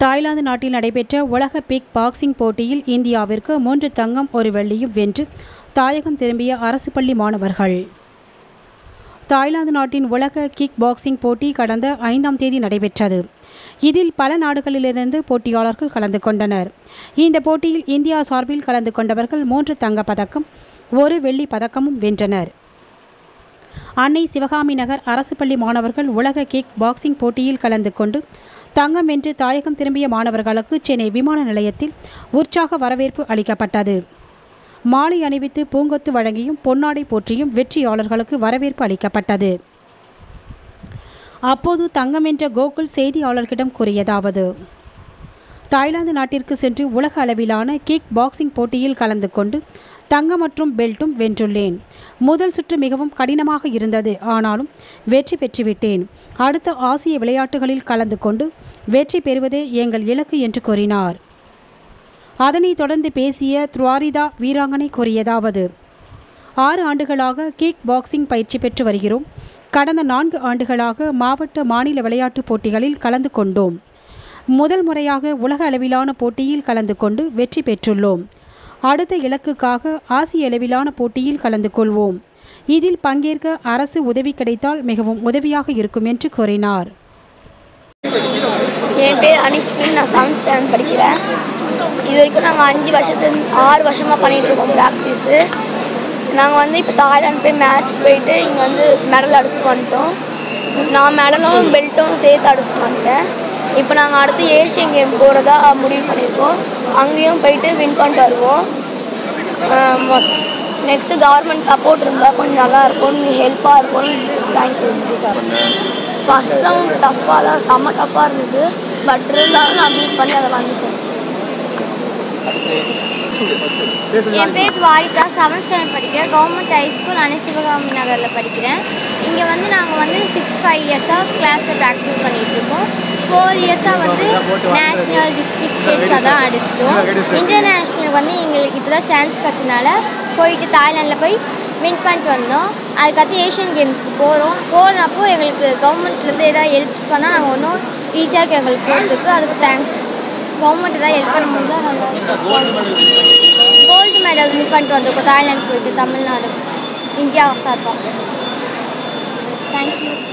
Thailand நாட்டில் நடைபெற்ற உலக பிக் பாக்ஸிங் போட்டியில் இந்தியாவிற்கு மூன்று தங்கம் ஒரு வெள்ளியும் வென்று தாயகம் திரும்பிய அரசு பள்ளி மாணவர்கள் தாய்லாந்து நாட்டின் உலக கிக் பாக்ஸிங் போட்டி கடந்த ஐந்தாம் தேதி நடைபெற்றது இதில் பல நாடுகளிலிருந்து போட்டியாளர்கள் கலந்து கொண்டனர் இந்த போட்டியில் இந்தியா சார்பில் கலந்து கொண்டவர்கள் மூன்று தங்கப் பதக்கம் ஒரு வெள்ளி பதக்கமும் வென்றனர் அன்னை சிவகாமி நகர் அரசு பள்ளி மாணவர்கள் உலக கிக் பாக்ஸிங் போட்டியில் கலந்து கொண்டு தங்கம் வென்று தாயகம் திரும்பிய மாணவர்களுக்கு சென்னை விமான நிலையத்தில் உற்சாக வரவேற்பு அளிக்கப்பட்டது மாலை அணிவித்து பூங்கொத்து வழங்கியும் பொன்னாடை போற்றியும் வெற்றியாளர்களுக்கு வரவேற்பு அளிக்கப்பட்டது அப்போது தங்கம் வென்ற கோகுல் செய்தியாளர்களிடம் கூறியதாவது தாய்லாந்து நாட்டிற்கு சென்று உலக அளவிலான கிக் பாக்ஸிங் போட்டியில் கலந்து கொண்டு தங்கம் மற்றும் பெல்ட்டும் வென்றுள்ளேன் முதல் சுற்று மிகவும் கடினமாக இருந்தது ஆனாலும் வெற்றி பெற்றுவிட்டேன் அடுத்த ஆசிய விளையாட்டுகளில் கலந்து கொண்டு வெற்றி பெறுவதே எங்கள் இலக்கு என்று கூறினார் அதனைத் தொடர்ந்து பேசிய துவாரிதா வீராங்கனை கூறியதாவது ஆறு ஆண்டுகளாக கிக் பாக்ஸிங் பயிற்சி பெற்று வருகிறோம் கடந்த நான்கு ஆண்டுகளாக மாவட்ட மாநில விளையாட்டுப் போட்டிகளில் கலந்து கொண்டோம் முதல் முறையாக உலக அளவிலான போட்டியில் கலந்து கொண்டு வெற்றி பெற்றுள்ளோம் அடுத்த இலக்குக்காக ஆசிய அளவிலான போட்டியில் கலந்து கொள்வோம் இதில் பங்கேற்க அரசு உதவி கிடைத்தால் மிகவும் உதவியாக இருக்கும் என்று கூறினார் என் பேர் அனிஷ்பின் நான் செவன்த் ஸ்டாண்டர்ட் படிக்கிறேன் இது வரைக்கும் நாங்கள் அஞ்சு வருஷத்துல ஆறு வருஷமாக பண்ணிகிட்டு இருக்கோம் ப்ராக்டிஸு நாங்கள் வந்து இப்போ தாய்லாந்து போய் மேட்ச் போயிட்டு இங்கே வந்து மெடல் அடிச்சுட்டு வந்துட்டோம் நான் மெடலும் பெல்ட்டும் சேர்த்து அடிச்சுட்டு வந்துட்டேன் இப்போ நாங்கள் அடுத்து ஏஷியன் கேம் போகிறதா முடிவு பண்ணியிருக்கோம் அங்கேயும் போயிட்டு வின் பண்ணிட்டு வருவோம் நெக்ஸ்ட்டு கவர்மெண்ட் சப்போர்ட் இருந்தால் கொஞ்சம் நல்லா இருக்கும் ஹெல்ப்பாக இருக்கும் தேங்க்யூ ஃபஸ்ட் ரவுண்ட் டஃப்பாக தான் செம்ம டஃப்பாக இருந்தது பட் இருந்தாலும் நான் பீட் பண்ணி அதை வந்துட்டேன் என் பேர் துவாரிகா செவன்த் ஸ்டாண்டர்ட் படிக்கிறேன் கவர்மெண்ட் ஹை ஸ்கூல் அணை சிவகாமி நகரில் படிக்கிறேன் இங்கே வந்து நாங்கள் வந்து சிக்ஸ் ஃபைவ் இயர்ஸாக கிளாஸில் ப்ராக்டிஸ் பண்ணிகிட்டு இருக்கோம் ஃபோர் இயர்ஸாக வந்து நேஷ்னல் டிஸ்ட்ரிக்ட் ஸ்டேட்ஸாக தான் அடிச்சிட்டோம் இன்டர்நேஷ்னல் வந்து எங்களுக்கு இப்போ தான் சான்ஸ் கிடச்சனால போயிட்டு தாய்லாண்டில் போய் வின் பண்ணிட்டு வந்தோம் அதுக்கடுத்து ஏஷியன் கேம்ஸ்க்கு போகிறோம் போனப்போ எங்களுக்கு கவர்மெண்ட்லேருந்து ஏதாவது ஹெல்ப்ஸ் பண்ணால் நாங்கள் ஒன்றும் ஈஸியாக இருக்கும் எங்களுக்கு போகிறதுக்கு அதுக்கு தேங்க்ஸ் கவர்மெண்ட் ஏதாவது ஹெல்ப் பண்ண முடிஞ்சா நல்லா கோல்டு மெடல் வின் பண்ணிட்டு வந்திருக்கோம் தாய்லாந்து போயிட்டு தமிழ்நாடு இந்தியா சார்பாக தேங்க்யூ